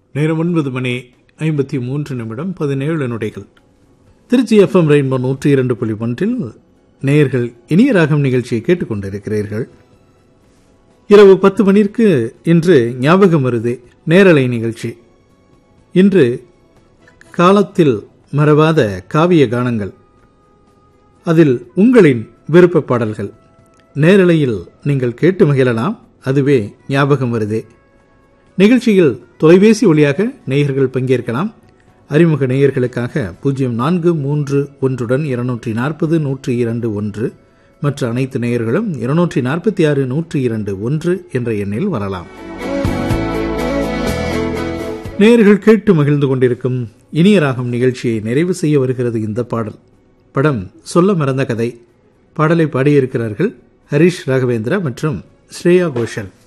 நேரம் ஒன்பது மணி ஐம்பத்தி மூன்று நிமிடம் பதினேழு நொடிகள் திருச்சி எஃப்எம் ரெயின்போ நூற்றி இரண்டு புள்ளி ஒன்றில் நேயர்கள் இனிய ராகம் நிகழ்ச்சியை கேட்டுக்கொண்டிருக்கிறீர்கள் இரவு பத்து மணிக்கு இன்று ஞாபகம் வருதே நேரலை நிகழ்ச்சி இன்று காலத்தில் மறவாத காவிய கானங்கள் அதில் உங்களின் விருப்ப பாடல்கள் நேரலையில் நீங்கள் கேட்டு மகிழலாம் அதுவே ஞாபகம் வருதே நிகழ்ச்சியில் தொலைபேசி வழியாக நேயர்கள் பங்கேற்கலாம் அறிமுக நேயர்களுக்காக பூஜ்ஜியம் நான்கு மூன்று ஒன்றுடன் இருநூற்றி நாற்பது நூற்றி இரண்டு ஒன்று மற்ற அனைத்து நேயர்களும் இருநூற்றி நாற்பத்தி ஆறு நூற்றி இரண்டு ஒன்று என்ற எண்ணில் வரலாம் நேயர்கள் கேட்டு மகிழ்ந்து கொண்டிருக்கும் இனிய ராகம் நிகழ்ச்சியை நிறைவு செய்ய வருகிறது இந்த பாடல் படம் சொல்ல மறந்த கதை பாடலை பாடியிருக்கிறார்கள் ஹரிஷ் ராகவேந்திரா மற்றும் ஸ்ரேயா கோஷல்